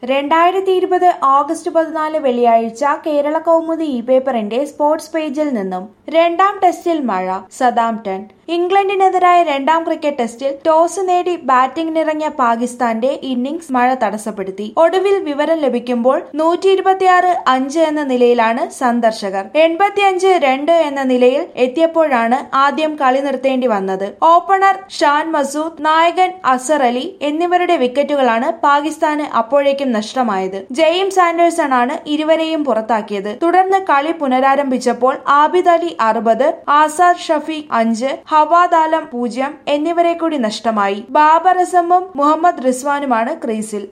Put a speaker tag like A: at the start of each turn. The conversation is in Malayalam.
A: രണ്ടായിരത്തി ഇരുപത് ഓഗസ്റ്റ് പതിനാല് വെള്ളിയാഴ്ച കേരള കൗമുദി ഇ പേപ്പറിന്റെ സ്പോർട്സ് പേജിൽ നിന്നും രണ്ടാം ടെസ്റ്റിൽ മഴ സദാംപ്ടൺ ഇംഗ്ലണ്ടിനെതിരായ രണ്ടാം ക്രിക്കറ്റ് ടെസ്റ്റിൽ ടോസ് നേടി ബാറ്റിംഗിനിറങ്ങിയ പാകിസ്ഥാന്റെ ഇന്നിംഗ്സ് മഴ തടസ്സപ്പെടുത്തി ഒടുവിൽ വിവരം ലഭിക്കുമ്പോൾ നൂറ്റി ഇരുപത്തിയാറ് അഞ്ച് എന്ന നിലയിലാണ് സന്ദർശകർ എൺപത്തിയഞ്ച് രണ്ട് എന്ന നിലയിൽ എത്തിയപ്പോഴാണ് ആദ്യം കളി നിർത്തേണ്ടി വന്നത് ഓപ്പണർ ഷാൻ മസൂദ് നായകൻ അസർ അലി എന്നിവരുടെ വിക്കറ്റുകളാണ് പാകിസ്ഥാന് അപ്പോഴേക്കും നഷ്ടമായത് ജെയിംസ് ആൻഡേഴ്സൺ ആണ് ഇരുവരെയും പുറത്താക്കിയത് തുടർന്ന് കളി പുനരാരംഭിച്ചപ്പോൾ ആബിദ് അലി അറുപത് ആസാദ് ഷഫീഖ് അഞ്ച് ഹവാദ് ആലം പൂജ്യം എന്നിവരെ കൂടി നഷ്ടമായി ബാബർ അസമും മുഹമ്മദ് റിസ്വാനുമാണ് ക്രീസിൽ